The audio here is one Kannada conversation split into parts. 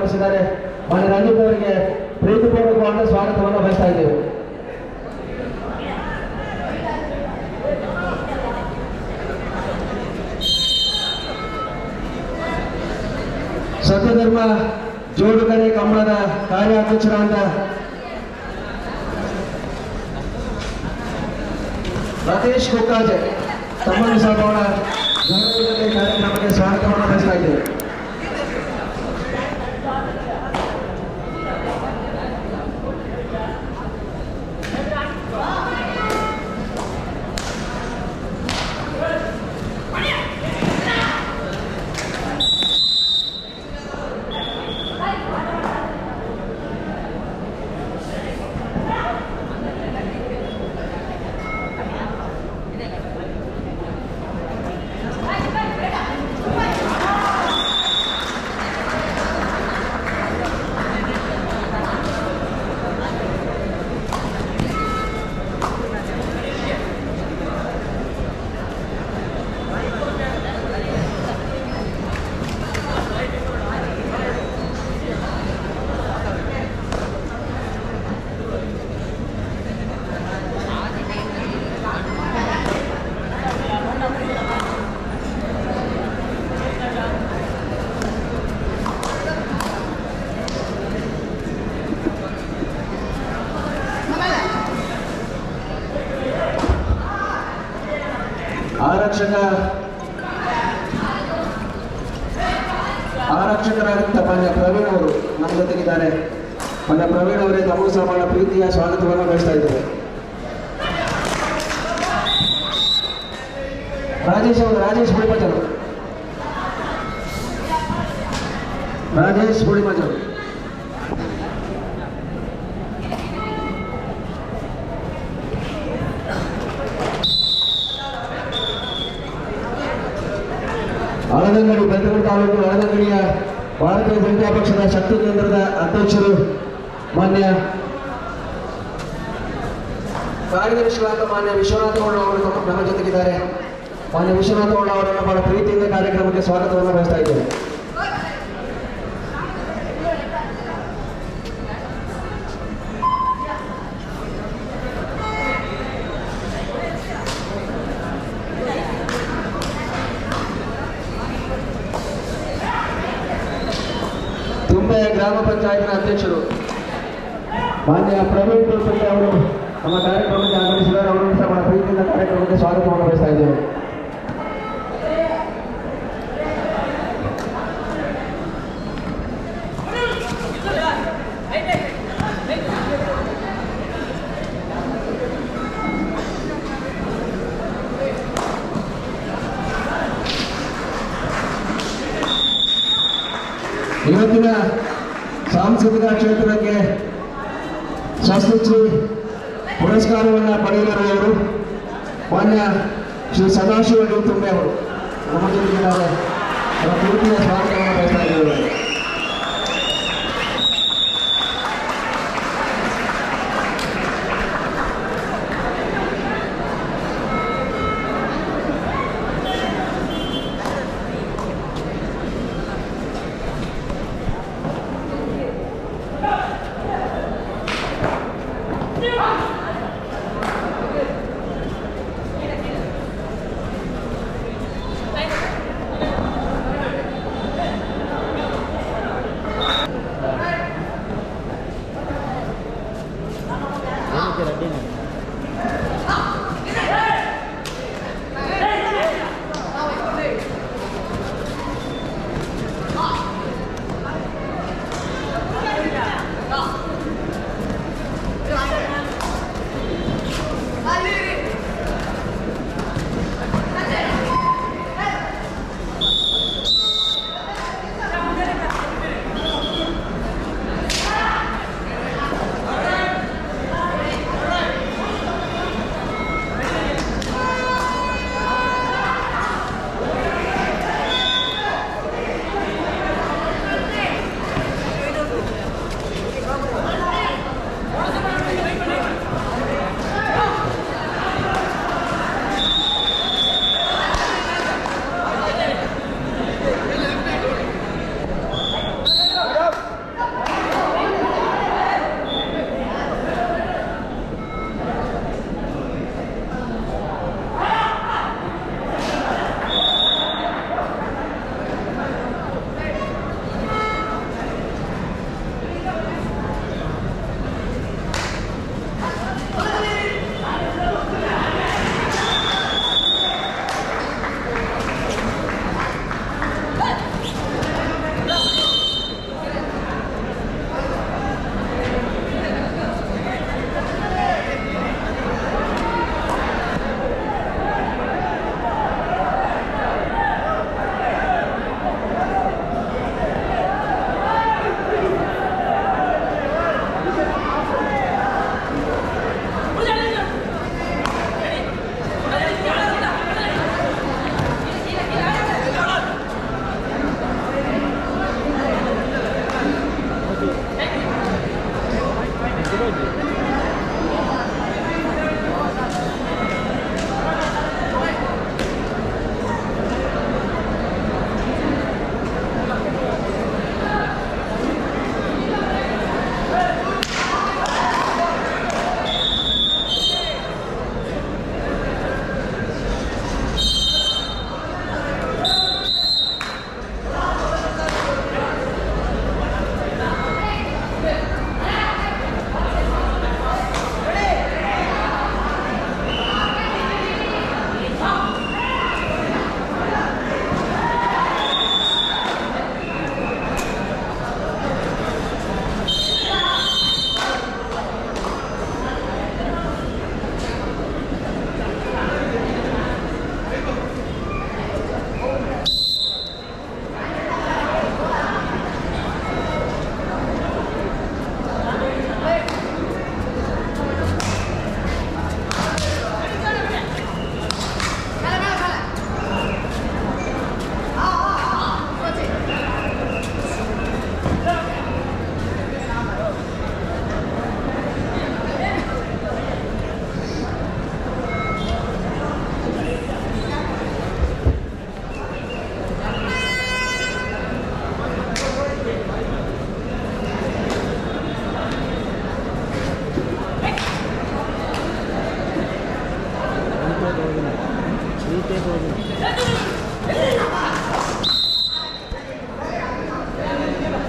ಆಗಮಿಸಿದ್ದಾರೆ ಮಾನ್ಯ ರಂಜಿತ್ ಅವರಿಗೆ ಪ್ರೀತಿಪೂರ್ವಕವಾದ ಸ್ವಾಗತವನ್ನು ಬಯಸ್ತಾ ಇದ್ದೇವೆ ಸತ್ಯಧರ್ಮ ಜೋಡುಗರೆ ಕಂಬಳದ ಕಾರ್ಯಾಧ್ಯಕ್ಷರಾದ ರತೇಶ್ ಕುಕ್ಕಾಜೆ ತಮ್ಮನ್ನು ಸಹ ಬಹಳ ಗೌರವದಲ್ಲಿ ಕಾರ್ಯಕ್ರಮಕ್ಕೆ ಸ್ವಾಗತವನ್ನು ಬಯಸ್ತಾ ಇದ್ದೇವೆ ಆರಕ್ಷಕ ಆರಕ್ಷಕರಾದಂಥ ಮಾನ್ಯ ಪ್ರವೀಣ್ ಅವರು ನಮ್ಮ ಜೊತೆಗಿದ್ದಾರೆ ಮಾನ್ಯ ಪ್ರವೀಣ್ ಅವರೇ ತಮಗೂ ಸಹ ಬಹಳ ಪ್ರೀತಿಯ ಸ್ವಾಗತವನ್ನು ಬಯಸ್ತಾ ಇದ್ದೇವೆ ರಾಜೇಶ್ ಅವರು ರಾಜೇಶ್ ಬುಳಿಮಜರು ರಾಜೇಶ್ ಬುಳಿಮಜರು ಆಳದಂಗಡಿ ಬೆಂಗಳೂರು ತಾಲೂಕು ಆಳದಂಗಡಿಯ ಭಾರತೀಯ ಜನತಾ ಪಕ್ಷದ ಶಕ್ತಿ ಕೇಂದ್ರದ ಅಧ್ಯಕ್ಷರು ಮಾನ್ಯ ಕಾರ್ಯದರ್ಶಿಗಳಾದ ಮಾನ್ಯ ವಿಶ್ವನಾಥ ಗೌಡ ಅವರು ನಮ್ಮ ನಮ್ಮ ಜೊತೆಗಿದ್ದಾರೆ ಮಾನ್ಯ ವಿಶ್ವನಾಥ ಗೌಡ ಅವರನ್ನು ಬಹಳ ಪ್ರೀತಿಯಿಂದ ಕಾರ್ಯಕ್ರಮಕ್ಕೆ ಸ್ವಾಗತವನ್ನು ಬಯಸ್ತಾ ಇದ್ದೇವೆ ತುಂಬೆ ಗ್ರಾಮ ಪಂಚಾಯತ್ನ ಅಧ್ಯಕ್ಷರು ಮಾನ್ಯ ಪ್ರವೀಣ್ ಕುಲಕರ್ಣಿ ಅವರು ನಮ್ಮ ಕಾರ್ಯಕ್ರಮಕ್ಕೆ ಆಗಮಿಸಿದ್ದಾರೆ ಅವರನ್ನು ಸಹ ಬಹಳ ಪ್ರೀತಿಯಿಂದ ಕಾರ್ಯಕ್ರಮಕ್ಕೆ ಸ್ವಾಗತವನ್ನು ಬಯಸ್ತಾ ಇದ್ದೇವೆ ಇವತ್ತಿನ ಸಾಂಸ್ಕೃತಿಕ ಕ್ಷೇತ್ರಕ್ಕೆ ಶಸ್ತ್ರಶ್ರೀ ಪುರಸ್ಕಾರವನ್ನು ಪಡೆಯಲಿರುವವರು ಮಾನ್ಯ ಶ್ರೀ ಸದಾಶಿವ ಡಿ ತುಂಬೆ ಅವರು ನಮ್ಮ ಜೊತೆಗಿದ್ದಾರೆ ಅವರ ಪ್ರೀತಿಯ ಸ್ವಾಗತವನ್ನು ಬಯಸ್ತಾ ಇದ್ದೇವೆ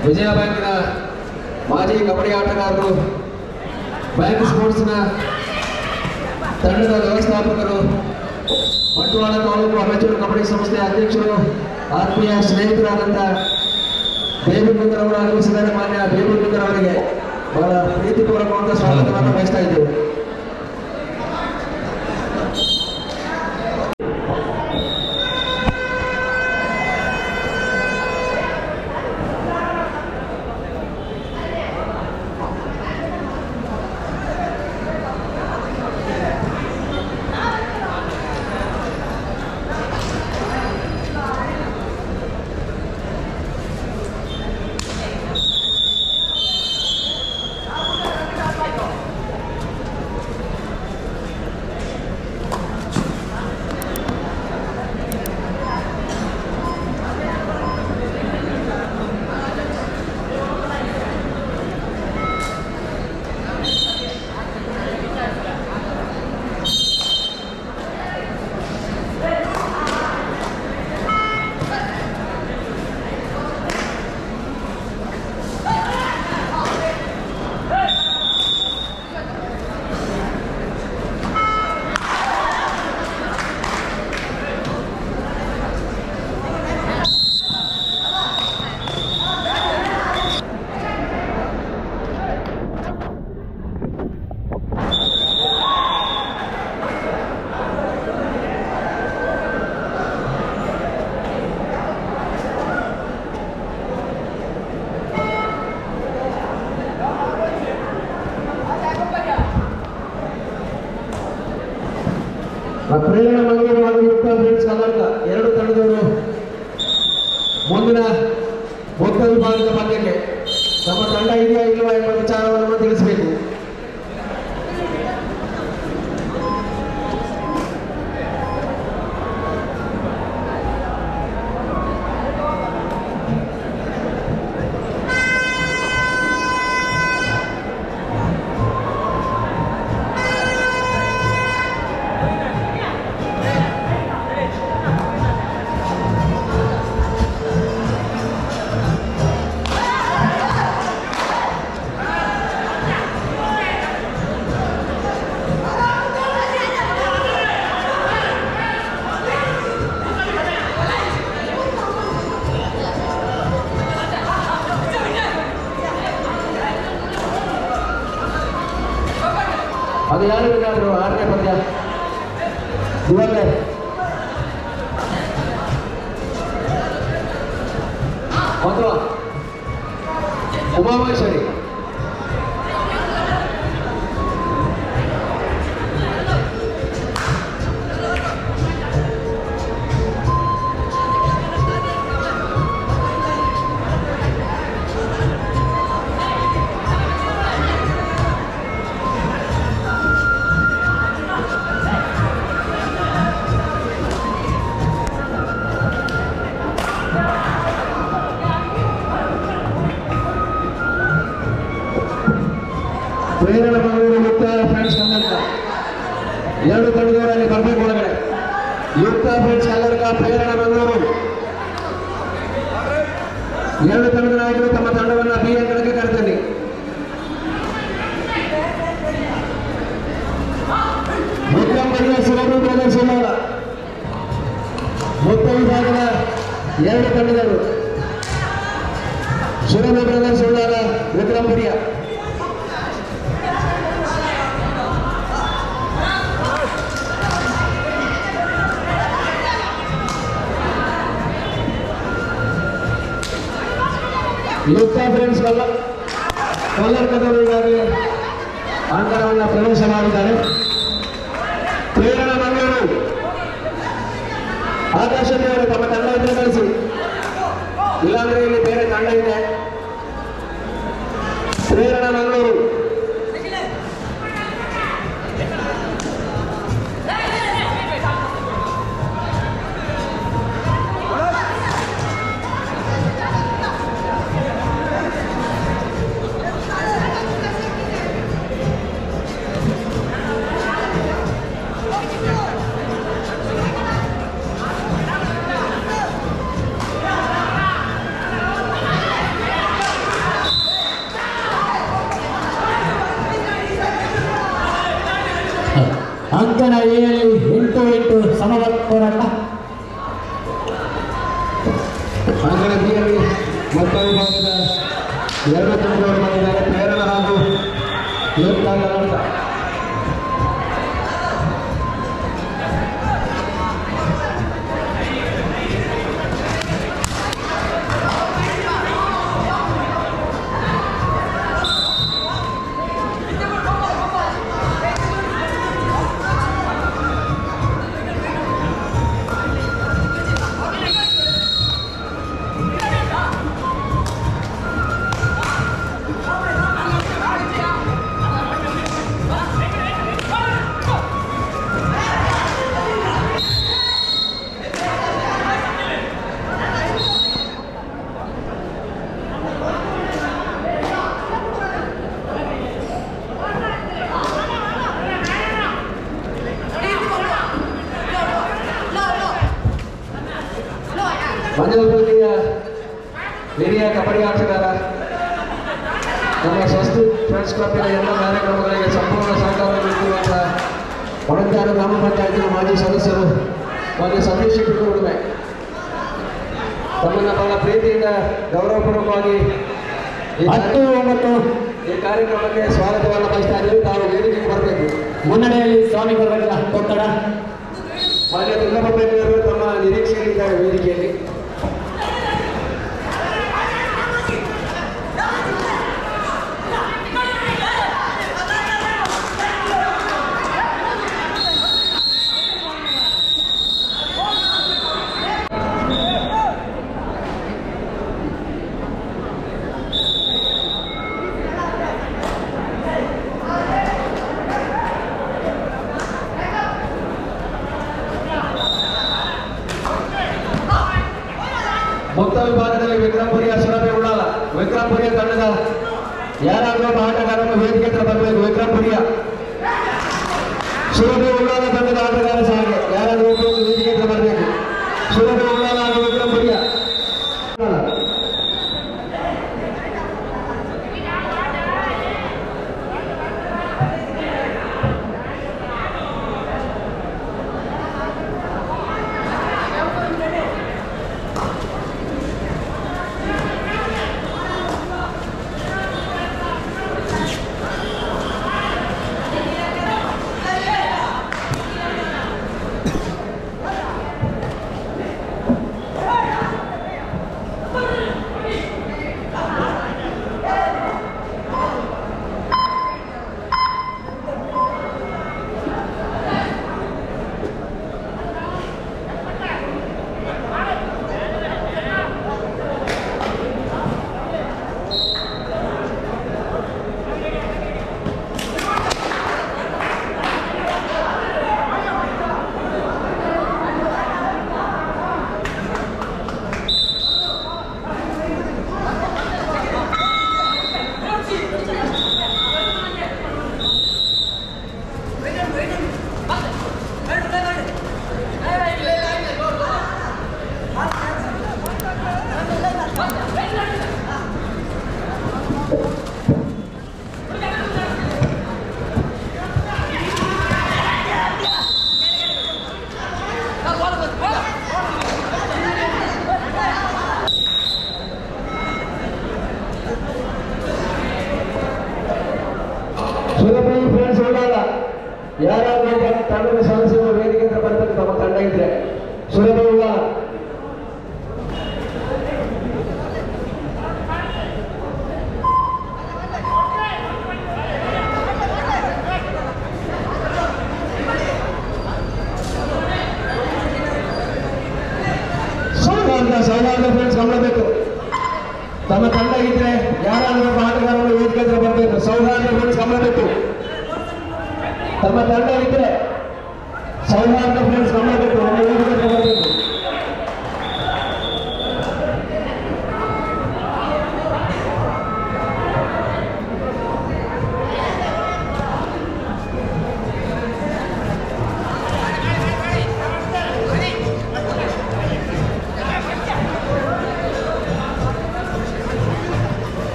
ವಿಜಯ ಬ್ಯಾಂಕಿನ ಮಾಜಿ ಕಬಡ್ಡಿ ಆಟಗಾರರು ಬ್ಯಾಂಕ್ ಸ್ಪೋರ್ಟ್ಸ್ನ ತಂಡದ ವ್ಯವಸ್ಥಾಪಕರು ಬಂಟ್ವಾಳ ತಾಲೂಕು ಅಮೆಚೂರು ಕಬಡ್ಡಿ ಸಂಸ್ಥೆಯ ಅಧ್ಯಕ್ಷರು ಆತ್ಮೀಯ ಸ್ನೇಹಿತರಾದಂಥ ಬೇಬಿ ಅವರು ಆಗಮಿಸಿದ್ದಾರೆ ಮಾನ್ಯ ಬೇಬಿ ಅವರಿಗೆ ಬಹಳ ಪ್ರೀತಿಪೂರ್ವಕವಾದ ಸ್ವಾಗತವನ್ನು ಬಯಸ್ತಾ ಇದ್ದೇವೆ ಪ್ರೇರಣ ಮಂಗಳೂರು ಹಾಗೂ ಯುಕ್ತ ಫ್ರೆಂಡ್ಸ್ ಕರ್ನಾಟಕ ಎರಡು ತಂಡದವರು ಮುಂದಿನ ಮೊತ್ತ ವಿಭಾಗದ ಪಂದ್ಯಕ್ಕೆ ನಮ್ಮ ತಂಡ ಇದೆಯಾ ಇಲ್ಲವಾ ಎಂಬ ವಿಚಾರವನ್ನು ತಿಳಿಸಬೇಕು ಅದು ಯಾರು ಬೇಕಾದ್ರು ಆರನೇ ಪಂದ್ಯ ಇವಾಗಲೇ ಅಥವಾ ಉಮಾಮಹೇಶ್ವರಿ ಪ್ರೇರಣ ಮಂಗಳೂರು ಯುಕ್ತ ಫ್ರೆಂಡ್ಸ್ ಕನ್ನಡಕ ಎರಡು ತಂಡದವರಲ್ಲಿ ಬರಬೇಕು ಒಳಗಡೆ ಯುಕ್ತ ಫ್ರೆಂಡ್ಸ್ ಕನ್ನಡಕ ಪ್ರೇರಣ ಮಂಗಳೂರು ಎರಡು ತಂಡದ ನಾಯಕರು ತಮ್ಮ ತಂಡವನ್ನು ಬಿ ಅಂಕಣಕ್ಕೆ ಕರೆತನ್ನಿ ಮುಖ್ಯಮಂತ್ರಿ ಸುಲಭ ಪ್ರದರ್ಶನ ಮೊತ್ತ ವಿಭಾಗದ ಎರಡು ತಂಡದವರು ಸುರಭ ಬ್ರದರ್ಸ್ ಉಳ್ಳಾಲ ವಿಕ್ರಮ್ ಪುರಿಯ ಯುಕ್ತ ಫ್ರೆಂಡ್ಸ್ ಕಲ್ಲ ಕಲ್ಲರ್ಕದವರು ಈಗಾಗಲೇ ಅಂಕಣವನ್ನು ಪ್ರವೇಶ ಮಾಡಿದ್ದಾರೆ ಪ್ರೇರಣ ಮಂಗಳೂರು ಆಕಾಶದೇವರು ತಮ್ಮ ತಂಡ ಇದ್ರೆ ಕಳಿಸಿ ಇಲ್ಲಾಂದ್ರೆ ಇಲ್ಲಿ ಬೇರೆ ತಂಡ ಇದೆ ಪ್ರೇರಣ ಮಂಗಳೂರು ಅಂಕಣ ಎಯಲ್ಲಿ ಎಂಟು ಎಂಟು ಸಮವತ್ ಹೋರಾಟ ಅಂಗಣ ಬಿಯಲ್ಲಿ ಮೊತ್ತ ವಿಭಾಗದ ಎರಡು ತಂಡದವರು ಬಂದಿದ್ದಾರೆ ಪ್ರೇರಣ ಹಾಗೂ ಯೋತ್ತಾಗ ಅಂತ ಮಂಜುಪಲ್ಲಿಯ ಹಿರಿಯ ಕಬಡ್ಡಿ ಆಟಗಾರ ನಮ್ಮ ಸ್ವಸ್ತಿ ಫ್ರೆಂಡ್ಸ್ ಕ್ಲಬ್ಬಿನ ಎಲ್ಲ ಕಾರ್ಯಕ್ರಮಗಳಿಗೆ ಸಂಪೂರ್ಣ ಸಹಕಾರ ನೀಡುತ್ತಿರುವಂತಹ ಒಣಂತಾರು ಗ್ರಾಮ ಪಂಚಾಯತಿನ ಮಾಜಿ ಸದಸ್ಯರು ಮಾನ್ಯ ಸತೀಶ್ ಶೆಟ್ಟಿ ಉಡುಮೆ ತಮ್ಮನ್ನ ಬಹಳ ಪ್ರೀತಿಯಿಂದ ಗೌರವಪೂರ್ವಕವಾಗಿ ಈ ಹತ್ತು ಒಂಬತ್ತು ಈ ಕಾರ್ಯಕ್ರಮಕ್ಕೆ ಸ್ವಾಗತವನ್ನು ಬಯಸ್ತಾ ಇದ್ದೀವಿ ತಾವು ವೇದಿಕೆಗೆ ಬರಬೇಕು ಮುನ್ನಡೆಯಲ್ಲಿ ಸ್ವಾಮಿ ಗುರುಗಳ ಕೊತ್ತಡ ಮಾನ್ಯ ದುರ್ಗಪ್ಪಯ್ಯನವರು ತಮ್ಮ ನಿರೀಕ್ಷೆಯಲ್ಲಿದ್ದಾರೆ ವೇದಿಕೆಯಲ್ಲಿ ಮೊತ್ತ ವಿಭಾಗದಲ್ಲಿ ವಿಕ್ರಮಪುರಿಯ ಸುರಭಿ ಉಳ್ಳಾಲ ವಿಕ್ರಮಪುರಿಯ ತಂಡದ ಯಾರಾದರೂ ಒಬ್ಬ ಆಟಗಾರರು ವೇದಿಕೆ ಹತ್ರ ಬರಬೇಕು ವಿಕ್ರಮಪುರಿಯ ಸುರಭಿ ಉಳ್ಳಾಲ ತಂಡದ ಆಟಗಾರ ಸಾಗೆ ಯಾರಾದರೂ ಒಬ್ಬರು ವೇದಿಕೆ ಹತ್ರ ಬರಬೇಕು ಸುರಭಿ ಉಳ್ಳಾಲ ಹಾಗೂ ವಿಕ್ರಮಪುರಿಯ ಸುರಭಿ ಫ್ರೆಂಡ್ಸ್ ಉಳ್ಳಾಲ ಯಾರಾದರೂ ಒಬ್ಬ ತಂಡದ ಸದಸ್ಯರು ವೇದಿಕೆ ಹತ್ರ ಬರಬೇಕು ತಮ್ಮ ತಂಡ ಇದ್ರೆ ಸುರಭಿ ಉಳ್ಳಾಲ ಸೌಹಾರ್ದ ಸೌಹಾರ್ದ ಫ್ರೆಂಡ್ಸ್ ಗಮನಬೇಕು ತಮ್ಮ ತಂಡ ಇದ್ರೆ ಯಾರಾದರೂ ಒಬ್ಬ ಆಟಗಾರರು ವೇದಿಕೆ ಹತ್ರ ಬರಬೇಕು ಸೌಹಾರ್ದ ಫ್ರೆಂಡ್ಸ್ ಗಮನಬೇಕು ತಮ್ಮ ತಂಡ ಇದ್ರೆ ಸೌಹಾರ್ದ ಫ್ರೆಂಡ್ಸ್ ಗಮನಬೇಕು ನಮ್ಮ ವೇದಿಕೆ ಹತ್ರ ಬರಬೇಕು